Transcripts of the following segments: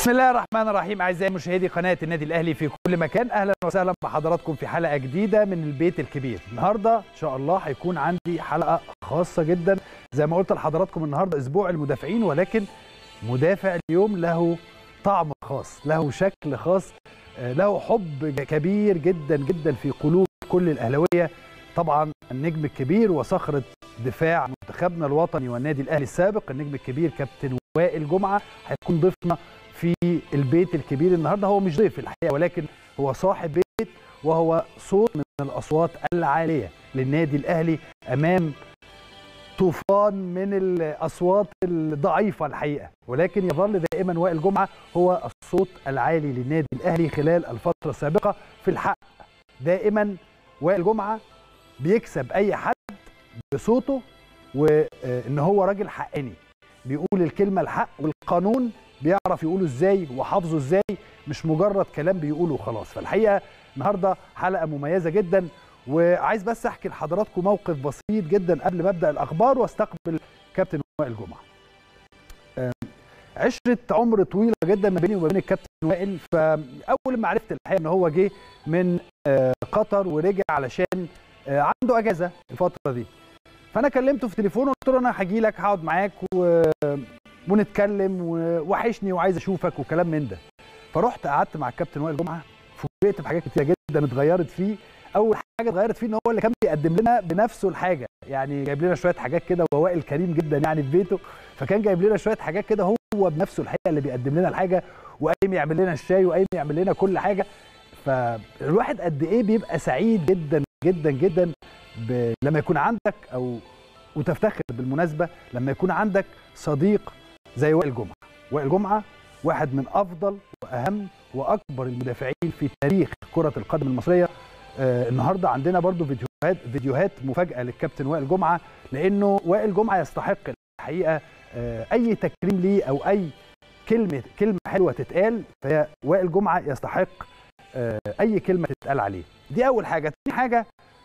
بسم الله الرحمن الرحيم اعزائي مشاهدي قناه النادي الاهلي في كل مكان اهلا وسهلا بحضراتكم في حلقه جديده من البيت الكبير النهارده ان شاء الله هيكون عندي حلقه خاصه جدا زي ما قلت لحضراتكم النهارده اسبوع المدافعين ولكن مدافع اليوم له طعم خاص له شكل خاص له حب كبير جدا جدا في قلوب كل الاهلاويه طبعا النجم الكبير وصخره دفاع منتخبنا الوطني والنادي الاهلي السابق النجم الكبير كابتن وائل جمعه هيكون ضيفنا في البيت الكبير النهارده هو مش ضيف الحقيقه ولكن هو صاحب بيت وهو صوت من الاصوات العاليه للنادي الاهلي امام طوفان من الاصوات الضعيفه الحقيقه ولكن يظل دائما وائل جمعه هو الصوت العالي للنادي الاهلي خلال الفتره السابقه في الحق دائما وائل جمعه بيكسب اي حد بصوته وان هو راجل حقاني بيقول الكلمه الحق والقانون بيعرف يقوله ازاي وحافظه ازاي مش مجرد كلام بيقوله وخلاص فالحقيقه النهارده حلقه مميزه جدا وعايز بس احكي لحضراتكم موقف بسيط جدا قبل ما ابدا الاخبار واستقبل كابتن وائل جمعه عشره عمر طويله جدا ما بيني وما بين الكابتن وائل فاول ما عرفت الحقيقه ان هو جه من قطر ورجع علشان عنده اجازه الفتره دي فانا كلمته في تليفون وقلت له انا هاجي لك هقعد معاك و... ونتكلم ووحشني وعايز اشوفك وكلام من ده فرحت قعدت مع الكابتن وائل جمعه فوجئت بحاجات كتيره جدا اتغيرت فيه اول حاجه اتغيرت فيه ان هو اللي كان بيقدم لنا بنفسه الحاجه يعني جايب لنا شويه حاجات كده ووائل كريم جدا يعني في بيته فكان جايب لنا شويه حاجات كده هو بنفسه الحقيقه اللي بيقدم لنا الحاجه وقايم يعمل لنا الشاي وقايم يعمل لنا كل حاجه فالواحد قد ايه بيبقى سعيد جدا جدا جدا ب... لما يكون عندك او وتفتخر بالمناسبه لما يكون عندك صديق زي وائل جمعه وائل جمعه واحد من افضل واهم واكبر المدافعين في تاريخ كره القدم المصريه آه النهارده عندنا برضو فيديوهات فيديوهات مفاجاه للكابتن وائل جمعه لانه وائل جمعه يستحق الحقيقه آه اي تكريم ليه او اي كلمه كلمه حلوه تتقال فهي وائل جمعه يستحق آه اي كلمه تتقال عليه دي اول حاجه تاني حاجه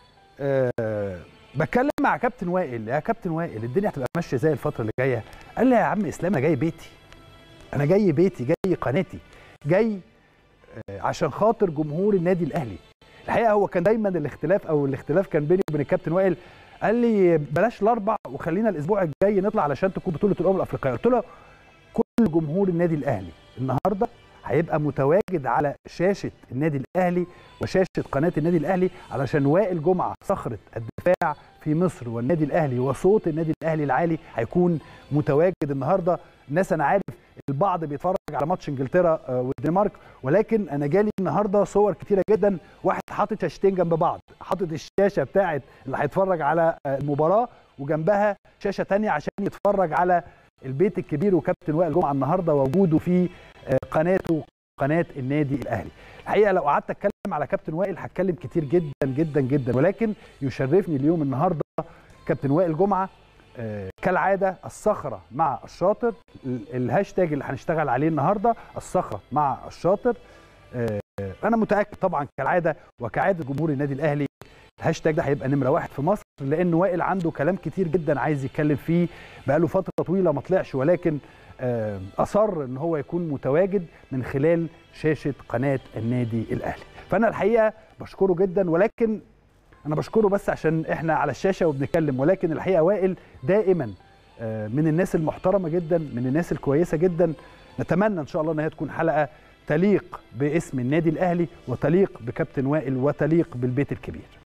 آه بتكلم مع كابتن وائل يا كابتن وائل الدنيا هتبقى ماشيه زي الفتره اللي جايه قال لي يا عم اسلام انا جاي بيتي انا جاي بيتي جاي قناتي جاي عشان خاطر جمهور النادي الاهلي الحقيقه هو كان دايما الاختلاف او الاختلاف كان بيني وبين الكابتن وائل قال لي بلاش الاربع وخلينا الاسبوع الجاي نطلع علشان تكون بطوله الامم الافريقيه قلت له كل جمهور النادي الاهلي النهارده هيبقى متواجد على شاشه النادي الاهلي وشاشه قناه النادي الاهلي علشان وائل جمعه صخره الدفاع في مصر والنادي الاهلي وصوت النادي الاهلي العالي هيكون متواجد النهارده الناس انا عارف البعض بيتفرج على ماتش انجلترا والدنمارك ولكن انا جالي النهارده صور كتيره جدا واحد حاطط شاشتين جنب بعض حاطط الشاشه بتاعه اللي هيتفرج على المباراه وجنبها شاشه ثانيه عشان يتفرج على البيت الكبير وكابتن وائل جمعه النهارده وجوده في قناته قناه النادي الاهلي الحقيقه لو قعدت اتكلم على كابتن وائل هتكلم كتير جدا جدا جدا ولكن يشرفني اليوم النهارده كابتن وائل جمعه آه كالعاده الصخره مع الشاطر الهاشتاج اللي هنشتغل عليه النهارده الصخره مع الشاطر آه انا متاكد طبعا كالعاده وكعاده جمهور النادي الاهلي الهاشتاج ده هيبقى نمره واحد في مصر لان وائل عنده كلام كتير جدا عايز يتكلم فيه بقاله فتره طويله ما طلعش ولكن آه اصر ان هو يكون متواجد من خلال شاشه قناه النادي الاهلي فانا الحقيقه بشكره جدا ولكن انا بشكره بس عشان احنا على الشاشه وبنتكلم ولكن الحقيقه وائل دائما من الناس المحترمه جدا من الناس الكويسه جدا نتمنى ان شاء الله ان هي تكون حلقه تليق باسم النادي الاهلي وتليق بكابتن وائل وتليق بالبيت الكبير